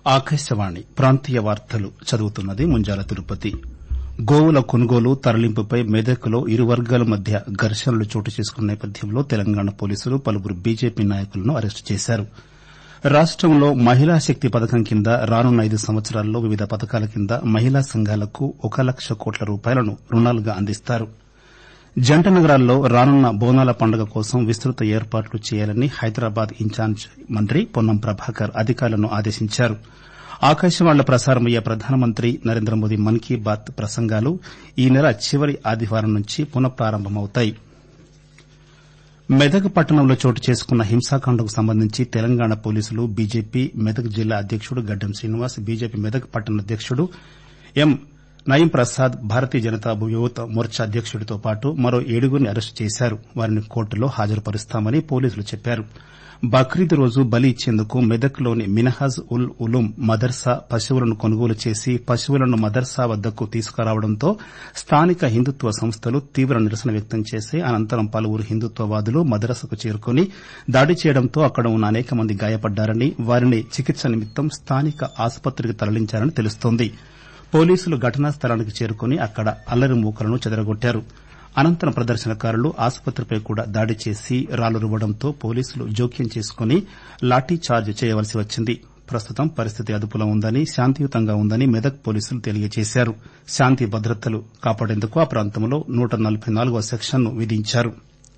ఆకాశవాణి ప్రాంతీయ వార్తలు చదువుతున్నది ముంజాల తిరుపతి గోవుల కొనుగోలు తరలింపుపై మెదక్లో ఇరు వర్గాల మధ్య ఘర్షణలు చోటు చేసుకున్న నేపథ్యంలో తెలంగాణ పోలీసులు పలువురు బీజేపీ నాయకులను అరెస్టు చేశారు రాష్టంలో మహిళా శక్తి పథకం కింద రానున్న ఐదు సంవత్సరాల్లో వివిధ పథకాల కింద మహిళా సంఘాలకు ఒక లక్ష కోట్ల రూపాయలను రుణాలుగా అందిస్తారు జంట నగరాల్లో రానున్న బోనాల పండుగ కోసం విస్తృత ఏర్పాట్లు చేయాలని హైదరాబాద్ ఇన్ఛార్జ్ మంత్రి పొన్నం ప్రభాకర్ అధికారులను ఆదేశించారు ఆకాశవాణిలో ప్రసారమయ్యే ప్రధానమంత్రి నరేంద్రమోదీ మన్ కీ బాత్ ప్రసంగాలు ఈ నెల చివరి ఆదివారం నుంచి పునః ప్రారంభమవుతాయి మెదక్ పట్టణంలో చోటు చేసుకున్న హింసాకాండకు సంబంధించి తెలంగాణ పోలీసులు బీజేపీ మెదక్ జిల్లా అధ్యకుడు గడ్డం శ్రీనివాస్ బీజేపీ మెదక్ పట్టణ అధ్యకుడు ఎం నయీం ప్రసాద్ భారతీయ జనతా యువత మోర్చా అధ్యకుడితో పాటు మరో ఏడుగురిని అరెస్టు చేశారు వారిని కోర్టులో హాజరుపరుస్తామని పోలీసులు చెప్పారు బక్రీద్ రోజు బలి ఇచ్చేందుకు మెదక్లోని మినహాజ్ ఉల్ ఉలూం మదర్సా పశువులను కొనుగోలు చేసి పశువులను మదర్సా వద్దకు తీసుకురావడంతో స్థానిక హిందుత్వ సంస్థలు తీవ్ర నిరసన వ్యక్తం చేసి అనంతరం పలువురు హిందుత్వవాదులు మదర్సాకు చేరుకుని దాడి చేయడంతో అక్కడ ఉన్న అనేక మంది గాయపడ్డారని వారిని చికిత్స నిమిత్తం స్థానిక ఆసుపత్రికి తరలించారని తెలుస్తోంది పోలీసులు ఘటనా స్థలానికి చేరుకుని అక్కడ అల్లరి మూకలను చెదరగొట్టారు అనంతరం ప్రదర్శనకారులు ఆసుపత్రిపై కూడా దాడి చేసి రాళ్లు రువ్వడంతో పోలీసులు జోక్యం చేసుకుని లాఠీచార్జ్ చేయవలసి వచ్చింది ప్రస్తుతం పరిస్థితి అదుపులో ఉందని శాంతియుతంగా ఉందని మెదక్ పోలీసులు తెలియజేశారు శాంతి భద్రతలు కాపాడేందుకు ఆ ప్రాంతంలో నూట నలబై నాలుగవ సెక్షన్ను విధించారు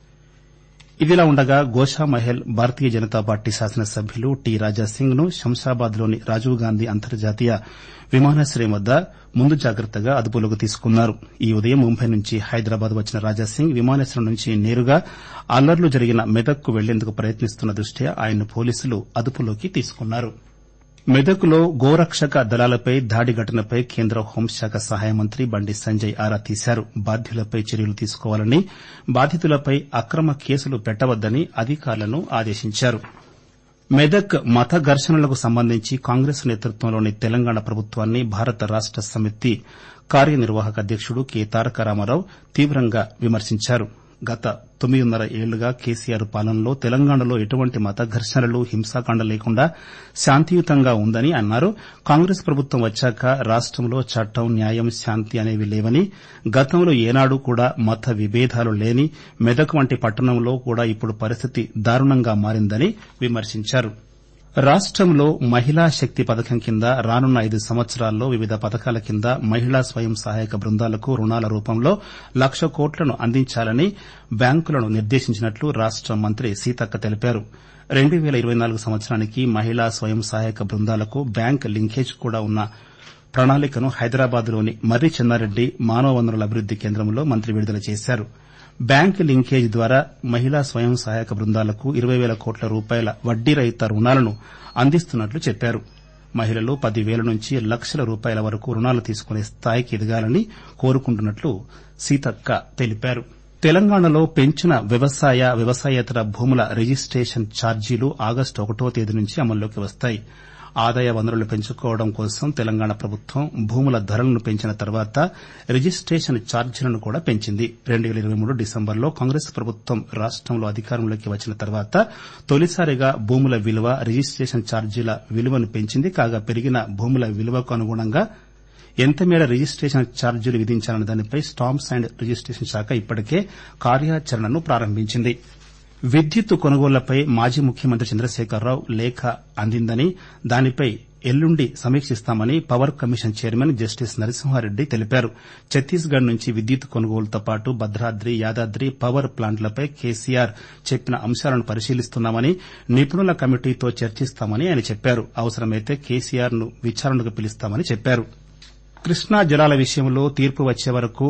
ఇదిలా ఉండగా గోషామహల్ భారతీయ జనతా పార్టీ శాసనసభ్యులు టి రాజాసింగ్ ను శంషాబాద్లోని రాజీవ్ గాంధీ అంతర్జాతీయ విమానాశ్రయం వద్ద ముందు జాగ్రత్తగా అదుపులోకి తీసుకున్నారు ఈ ఉదయం ముంబై నుంచి హైదరాబాద్ వచ్చిన రాజాసింగ్ విమానాశ్రయం నుంచి నేరుగా అల్లర్లు జరిగిన మెదక్కు వెళ్లేందుకు ప్రయత్నిస్తున్న దృష్ట్యా ఆయన్ను పోలీసులు అదుపులోకి తీసుకున్నారు మెదక్లో గోరక్షక దళాలపై దాడి ఘటనపై కేంద్ర హోంశాఖ సహాయ మంత్రి బండి సంజయ్ ఆరా తీశారు బాధ్యులపై చర్యలు తీసుకోవాలని బాధితులపై అక్రమ కేసులు పెట్టవద్దని అధికారులను ఆదేశించారు మెదక్ మత ఘర్షణలకు సంబంధించి కాంగ్రెస్ నేతృత్వంలోని తెలంగాణ ప్రభుత్వాన్ని భారత రాష్ట సమితి కార్యనిర్వాహక అధ్యకుడు కె తారక రామారావు తీవ్రంగా విమర్శించారు గత తొమ్మిదిన్నర ఏళ్లుగా కేసీఆర్ పాలనలో తెలంగాణలో ఎటువంటి మత ఘర్షణలు హింసాకాండ లేకుండా శాంతియుతంగా ఉందని అన్నారు కాంగ్రెస్ ప్రభుత్వం వచ్చాక రాష్టంలో చట్టం న్యాయం శాంతి అనేవి లేవని గతంలో ఏనాడు కూడా మత విభేదాలు లేని మెదక్ వంటి పట్టణంలో కూడా ఇప్పుడు పరిస్థితి దారుణంగా మారిందని విమర్శించారు రాష్టంలో మహిళా శక్తి పథకం కింద రానున్న ఐదు సంవత్సరాల్లో వివిధ పథకాల కింద మహిళా స్వయం సహాయక బృందాలకు రుణాల రూపంలో లక్ష కోట్లను అందించాలని బ్యాంకులను నిర్దేశించినట్లు రాష్ట మంత్రి సీతక్క తెలిపారు రెండు పేల ఇరవై నాలుగు సంవత్సరానికి మహిళా స్వయం సహాయక బృందాలకు బ్యాంక్ లింకేజ్ కూడా ఉన్న ప్రణాళికను హైదరాబాద్లోని మర్రి చెన్నారెడ్డి మానవ వనరుల అభివృద్ది కేంద్రంలో మంత్రి విడుదల చేశారు బ్యాంక్ లింకేజ్ ద్వారా మహిళా స్వయం సహాయక బృందాలకు ఇరవై పేల కోట్ల రూపాయల వడ్డీ రహిత రుణాలను అందిస్తున్నట్లు చెప్పారు మహిళలు పది పేల నుంచి లక్షల రూపాయల వరకు రుణాలు తీసుకునే స్థాయికి ఎదగాలని కోరుకుంటున్నట్లు సీతక్క తెలిపారు తెలంగాణలో పెంచిన వ్యవసాయ వ్యవసాయేతర భూముల రిజిస్టేషన్ ఛార్జీలు ఆగస్టు ఒకటో తేదీ నుంచి అమల్లోకి వస్తాయి ఆదాయ వనరులు పెంచుకోవడం కోసం తెలంగాణ ప్రభుత్వం భూముల ధరలను పెంచిన తర్వాత రిజిస్టేషన్ ఛార్జీలను కూడా పెంచింది రెండు పేల ఇరవై మూడు డిసెంబర్లో కాంగ్రెస్ ప్రభుత్వం రాష్టంలో అధికారంలోకి వచ్చిన తర్వాత తొలిసారిగా భూముల విలువ రిజిస్టేషన్ ఛార్జీల విలువను పెంచింది కాగా పెరిగిన భూముల విలువకు అనుగుణంగా ఎంత మేర రిజిస్టేషన్ ఛార్జీలు విధించాలన్న దానిపై స్టాంప్స్ అండ్ రిజిస్టేషన్ శాఖ ఇప్పటికే కార్యాచరణను ప్రారంభించింది విద్యుత్ కొనుగోళ్లపై మాజీ ముఖ్యమంత్రి చంద్రశేఖరరావు లేఖ అందిందని దానిపై ఎల్లుండి సమీక్షిస్తామని power commission chairman justice Narasimha Reddy తెలిపారు ఛత్తీస్గఢ్ నుంచి విద్యుత్ కొనుగోలుతో పాటు భద్రాద్రి యాదాద్రి పవర్ ప్లాంట్లపై కేసీఆర్ చెప్పిన అంశాలను పరిశీలిస్తున్నామని నిపుణుల కమిటీతో చర్చిస్తామని ఆయన చెప్పారు అవసరమైతే కేసీఆర్ ను విచారణకు పిలుస్తామని చెప్పారు కృష్ణా జలాల విషయంలో తీర్పు వచ్చే వరకు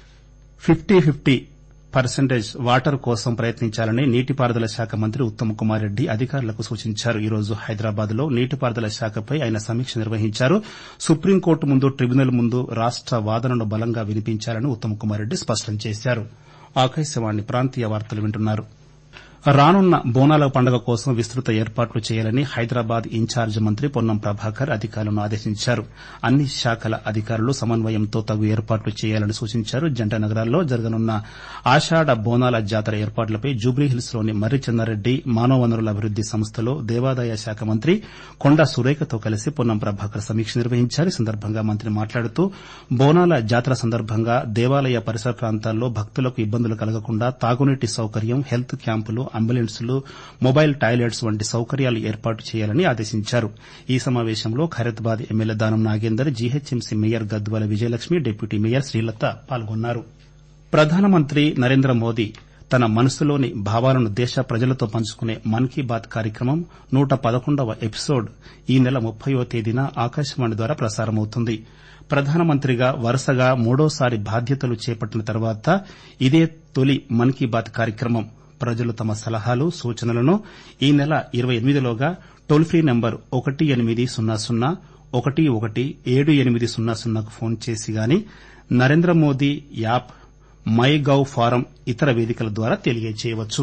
ఫిఫ్టీ ఫిఫ్టీ పర్సెంటేజ్ వాటర్ కోసం ప్రయత్నించాలని నీటిపారుదల శాఖ మంత్రి ఉత్తమ్ కుమార్ రెడ్డి అధికారులకు సూచించారు ఈ రోజు హైదరాబాద్ లో నీటిపారుదల శాఖపై ఆయన సమీక్ష నిర్వహించారు సుప్రీంకోర్టు ముందు ట్రిబ్యునల్ ముందు రాష్ట వాదనను బలంగా వినిపించాలని ఉత్తమ్ కుమార్ రెడ్డి స్పష్టం చేశారు రానున్న బోనాల పండుగ కోసం విస్తృత ఏర్పాట్లు చేయాలని హైదరాబాద్ ఇన్ఛార్జి మంత్రి పొన్నం ప్రభాకర్ అధికారులను ఆదేశించారు అన్ని శాఖల అధికారులు సమన్వయంతో తగు ఏర్పాట్లు చేయాలని సూచించారు జంట నగరాల్లో జరగనున్న ఆషాఢ బోనాల జాతర ఏర్పాట్లపై జూబ్లీహిల్స్ లోని మర్రి చెన్నారెడ్డి మానవ వనరుల అభివృద్ది సంస్థలో దేవాదాయ శాఖ మంత్రి కొండా సురేఖతో కలిసి పొన్నం ప్రభాకర్ సమీక్ష నిర్వహించారు ఈ సందర్భంగా మంత్రి మాట్లాడుతూ బోనాల జాతర సందర్భంగా దేవాలయ పరిసర ప్రాంతాల్లో భక్తులకు ఇబ్బందులు కలగకుండా తాగునీటి సౌకర్యం హెల్త్ క్యాంపులు అంబులెన్సులు మొబైల్ టాయిలెట్స్ వంటి సౌకర్యాలు ఏర్పాటు చేయాలని ఆదేశించారు ఈ సమావేశంలో Khairatabad MLA Danam Nagender GHMC mayor Gadwala Vijayalakshmi deputy mayor Srilatha పాల్గొన్నారు ప్రధానమంత్రి నరేంద్ర మోదీ తన మనసులోని భావాలను దేశ ప్రజలతో పంచుకునే మన్ కీ బాత్ కార్యక్రమం నూట పదకొండవ ఎపిసోడ్ ఈ నెల ముప్పయ్యో తేదీన ఆకాశవాణి ద్వారా ప్రసారమవుతుంది ప్రధానమంత్రిగా వరుసగా మూడోసారి బాధ్యతలు చేపట్టిన తర్వాత ఇదే తొలి మన్ కీ బాత్ కార్యక్రమం ప్రజలు తమ సలహాలు సూచనలను ఈ నెల ఇరవై ఎనిమిదిలోగా టోల్ ఫ్రీ నంబర్ ఒకటి ఎనిమిది సున్నా సున్నా ఒకటి ఒకటి ఏడు ఎనిమిది సున్నా సున్నాకు ఫోన్ చేసి గాని Narendra Modi app MyGov forum ఇతర వేదికల ద్వారా తెలియజేయవచ్చు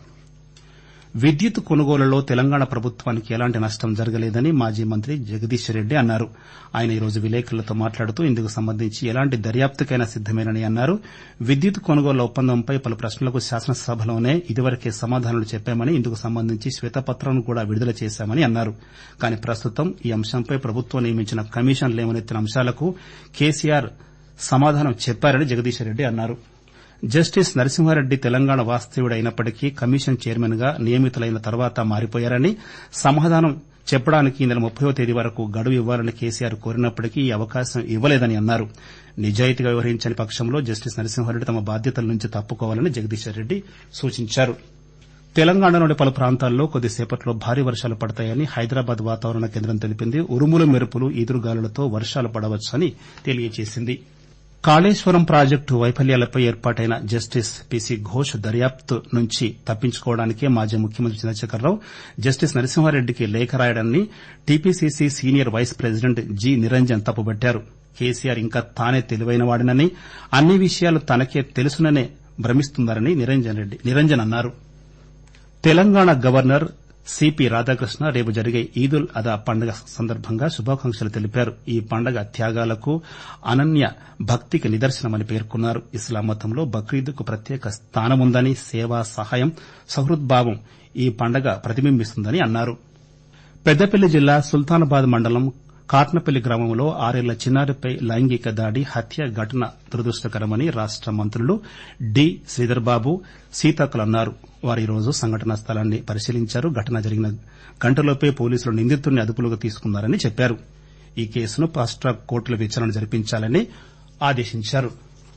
విద్యుత్ కొనుగోలులో తెలంగాణ ప్రభుత్వానికి ఎలాంటి నష్టం జరగలేదని మాజీ మంత్రి జగదీష్ రెడ్డి అన్నారు ఆయన ఈరోజు విలేకరులతో మాట్లాడుతూ ఇందుకు సంబంధించి ఎలాంటి దర్యాప్తుకైనా సిద్దమేనని అన్నారు విద్యుత్ కొనుగోళ్ల ఒప్పందంపై పలు ప్రశ్నలకు శాసనసభలోనే ఇదివరకే సమాధానాలు చెప్పామని ఇందుకు సంబంధించి శ్వేతపత్రం కూడా విడుదల చేశామని అన్నారు కానీ ప్రస్తుతం ఈ అంశంపై ప్రభుత్వం నియమించిన కమిషన్ లేవనెత్తిన అంశాలకు కేసీఆర్ సమాధానం చెప్పారని జగదీష్ రెడ్డి అన్నారు జస్టిస్ నరసింహారెడ్డి తెలంగాణ వాస్తవ్యుడు అయినప్పటికీ కమిషన్ చైర్మన్ గా నియమితులైన తర్వాత మారిపోయారని సమాధానం చెప్పడానికి ఈ నెల ముప్పయో తేదీ వరకు గడువు ఇవ్వాలని కేసీఆర్ కోరినప్పటికీ ఈ అవకాశం ఇవ్వలేదని అన్నారు నిజాయితీగా వ్యవహరించని పక్షంలో జస్టిస్ నరసింహారెడ్డి తమ బాధ్యతల నుంచి తప్పుకోవాలని జగదీశ్వర్ రెడ్డి సూచించారు తెలంగాణలోని పలు ప్రాంతాల్లో కొద్దిసేపట్లో భారీ వర్షాలు పడతాయని హైదరాబాద్ వాతావరణ కేంద్రం తెలిపింది ఉరుములు మెరుపులు ఈదురుగాలులతో వర్షాలు పడవచ్చని తెలియజేసింది కాళేశ్వరం ప్రాజెక్టు వైఫల్యాలపై ఏర్పాటైన జస్టిస్ పీసీ ఘోష్ దర్యాప్తు నుంచి తప్పించుకోవడానికే మాజీ ముఖ్యమంత్రి చంద్రశేఖరరావు జస్టిస్ నరసింహారెడ్డికి లేఖ రాయడాన్ని TPCC senior vice president G Niranjan తప్పుబట్టారు కేసీఆర్ ఇంకా తానే తెలివైనవాడినని అన్ని విషయాలు తనకే తెలుసుననే భ్రమిస్తున్నారని నిరంజన్ అన్నారు తెలంగాణ గవర్నర్ సిపి రాధాకృష్ణ రేపు జరిగే ఈదుల్ అదా పండుగ సందర్భంగా శుభాకాంక్షలు తెలిపారు ఈ పండుగ త్యాగాలకు అనన్య భక్తికి నిదర్శనమని పేర్కొన్నారు ఇస్లాం మతంలో బక్రీద్కు ప్రత్యేక స్థానముందని సేవ సహాయం సహృద్భావం ఈ పండుగ ప్రతిబింబిస్తుందని అన్నారు పెద్దపల్లి జిల్లా సుల్తానాబాద్ మండలం కాట్నపల్లి గ్రామంలో ఆరేళ్ల చిన్నారిపై లైంగిక దాడి హత్య ఘటన దురదృష్టకరమని రాష్ట మంత్రులు డి శ్రీధర్బాబు సీతాకులు అన్నారు వారు ఈరోజు సంఘటనా స్థలాన్ని పరిశీలించారు ఘటన జరిగిన గంటలోపే పోలీసులు నిందితుడిని అదుపులోకి తీసుకున్నారని చెప్పారు ఈ కేసును ఫాస్ట్ ట్రాక్ కోర్టులో విచారణ జరిపించాలని ఆదేశించారు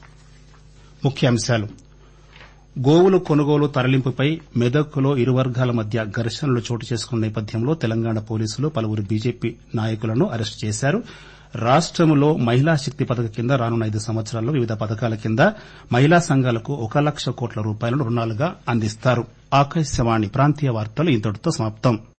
ముఖ్యాంశాలు గోవుల కొనుగోలు తరలింపుపై మెదక్లో ఇరు వర్గాల మధ్య ఘర్షణలు చోటు చేసుకున్న నేపథ్యంలో తెలంగాణ పోలీసులు పలువురు బీజేపీ నాయకులను అరెస్టు చేశారు రాష్టంలో మహిళా శక్తి పథకం కింద రానున్న ఐదు సంవత్సరాల్లో వివిధ పథకాల కింద మహిళా సంఘాలకు ఒక లక్ష కోట్ల రూపాయలను రుణాలుగా అందిస్తారు ఆకాశవాణి ప్రాంతీయ వార్తలు ఇంతటితో సమాప్తం